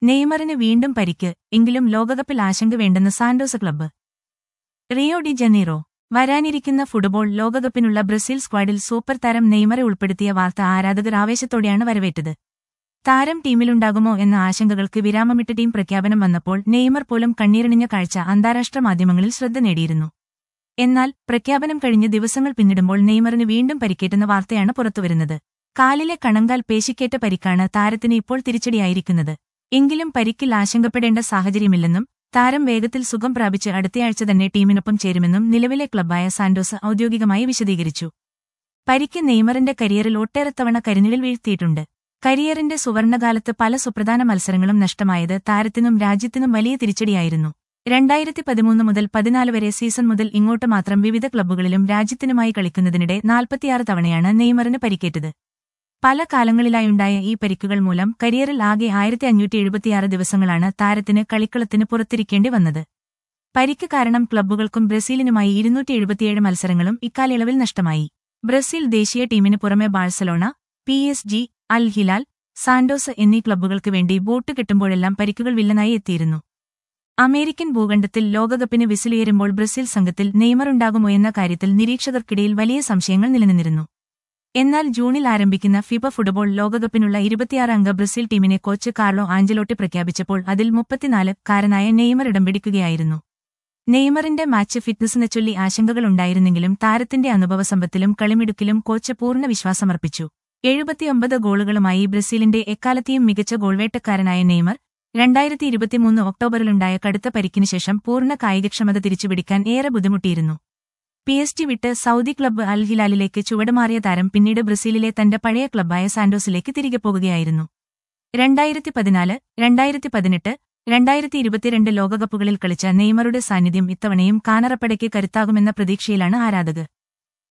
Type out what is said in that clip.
നെയ്മറിന് വീണ്ടും പരിക്ക് എങ്കിലും ലോകകപ്പിൽ ആശങ്ക വേണ്ടെന്ന് Santos club Rio de Janeiro വരാനിരിക്കുന്ന ഫുട്ബോൾ ലോകകപ്പിനുള്ള ബ്രസീൽ സ്ക്വാഡിൽ സൂപ്പർ താരം നെയ്മറെ ഉൾപ്പെടുത്തിയ വാർത്ത ആരാധകർ ആവേശത്തോടെയാണ് വരവേറ്റത് താരം ടീമിലുണ്ടാകുമോ എന്ന ആശങ്കകൾക്ക് വിരാമമിട്ട ടീം പ്രഖ്യാപനം വന്നപ്പോൾ നെയ്മർ പോലും കണ്ണീരണിഞ്ഞ കാഴ്ച അന്താരാഷ്ട്ര മാധ്യമങ്ങളിൽ ശ്രദ്ധ നേടിയിരുന്നു എന്നാൽ പ്രഖ്യാപനം കഴിഞ്ഞ് ദിവസങ്ങൾ പിന്നിടുമ്പോൾ നെയ്മറിന് വീണ്ടും പരിക്കേറ്റുന്ന വാർത്തയാണ് പുറത്തുവരുന്നത് കാലിലെ കണങ്കാൽ പേശിക്കേറ്റ പരിക്കാണ് താരത്തിന് ഇപ്പോൾ തിരിച്ചടിയായിരിക്കുന്നത് എങ്കിലും പരിക്കിൽ ആശങ്കപ്പെടേണ്ട സാഹചര്യമില്ലെന്നും താരം വേഗത്തിൽ സുഖം പ്രാപിച്ച് അടുത്തയാഴ്ച തന്നെ ടീമിനൊപ്പം ചേരുമെന്നും നിലവിലെ ക്ലബ്ബായ സാന്റോസ് ഔദ്യോഗികമായി വിശദീകരിച്ചു പരിക്ക് നെയ്മറിന്റെ കരിയറിൽ ഒട്ടേറെ തവണ കരിനിഴൽ വീഴ്ത്തിയിട്ടുണ്ട് കരിയറിന്റെ സുവർണകാലത്ത് പല സുപ്രധാന മത്സരങ്ങളും നഷ്ടമായത് താരത്തിനും രാജ്യത്തിനും വലിയ തിരിച്ചടിയായിരുന്നു രണ്ടായിരത്തി പതിമൂന്ന് മുതൽ പതിനാല് വരെ സീസൺ മുതൽ ഇങ്ങോട്ട് മാത്രം വിവിധ ക്ലബ്ബുകളിലും രാജ്യത്തിനുമായി കളിക്കുന്നതിനിടെ നാൽപ്പത്തിയാറ് തവണയാണ് നെയ്മറിന് പരിക്കേറ്റത് പല കാലങ്ങളിലായുണ്ടായ ഈ പരിക്കുകൾ മൂലം കരിയറിൽ ആകെ ആയിരത്തി അഞ്ഞൂറ്റി എഴുപത്തിയാറ് ദിവസങ്ങളാണ് താരത്തിന് കളിക്കളത്തിന് പുറത്തിരിക്കേണ്ടി വന്നത് പരിക്ക് കാരണം ക്ലബ്ബുകൾക്കും ബ്രസീലിനുമായി ഇരുന്നൂറ്റി എഴുപത്തിയേഴ് മത്സരങ്ങളും ഇക്കാലയളവിൽ നഷ്ടമായി ബ്രസീൽ ദേശീയ ടീമിന് പുറമെ Barcelona P S G Al Hilal Santos എന്നീ ക്ലബ്ബുകൾക്ക് വേണ്ടി ബോട്ട് കിട്ടുമ്പോഴെല്ലാം പരിക്കുകൾ വില്ലനായി എത്തിയിരുന്നു അമേരിക്കൻ ഭൂഖണ്ഡത്തിൽ ലോകകപ്പിന് വിസിലുയരുമ്പോൾ ബ്രസീൽ സംഘത്തിൽ നെയ്മറുണ്ടാകുമോ എന്ന കാര്യത്തിൽ നിരീക്ഷകർക്കിടയിൽ വലിയ സംശയങ്ങൾ നിലനിന്നിരുന്നു എന്നാൽ ജൂണിൽ ആരംഭിക്കുന്ന ഫിബ ഫുട്ബോൾ ലോകകപ്പിനുള്ള ഇരുപത്തിയാറ് അംഗ ബ്രസീൽ ടീമിനെ കോച്ച് കാർലോ ആഞ്ചലോട്ടി പ്രഖ്യാപിച്ചപ്പോൾ അതിൽ മുപ്പത്തിനാല് കാരനായ നെയ്മർ ഇടം പിടിക്കുകയായിരുന്നു നെയ്മറിന്റെ മാച്ച് ഫിറ്റ്നസിനെ ചൊല്ലി ആശങ്കകളുണ്ടായിരുന്നെങ്കിലും താരത്തിന്റെ അനുഭവസമ്പത്തിലും കളിമിടുക്കിലും കോച്ച് പൂർണ്ണ വിശ്വാസമർപ്പിച്ചു എഴുപത്തിയൊമ്പത് ഗോളുകളുമായി ബ്രസീലിന്റെ എക്കാലത്തെയും മികച്ച ഗോൾവേട്ടക്കാരനായ നെയ്മർ രണ്ടായിരത്തി ഇരുപത്തിമൂന്ന് ഒക്ടോബറിലുണ്ടായ കടുത്ത പരിക്കിനു ശേഷം പൂർണ്ണ കായികക്ഷമത തിരിച്ചുപിടിക്കാൻ ഏറെ ബുദ്ധിമുട്ടിയിരുന്നു പി എസ് ടി വിട്ട് സൗദി ക്ലബ്ബ് അൽ ഹിലാലിലേക്ക് ചുവടുമാറിയ താരം പിന്നീട് ബ്രസീലിലെ തന്റെ പഴയ ക്ലബ്ബായ സാന്റോസിലേക്ക് തിരികെ പോകുകയായിരുന്നു രണ്ടായിരത്തി പതിനാല് രണ്ടായിരത്തി പതിനെട്ട് രണ്ടായിരത്തി ഇരുപത്തിരണ്ട് ലോകകപ്പുകളിൽ കളിച്ച നെയ്മറുടെ സാന്നിധ്യം ഇത്തവണയും കാനറപ്പടയ്ക്ക് കരുത്താകുമെന്ന പ്രതീക്ഷയിലാണ് ആരാധകർ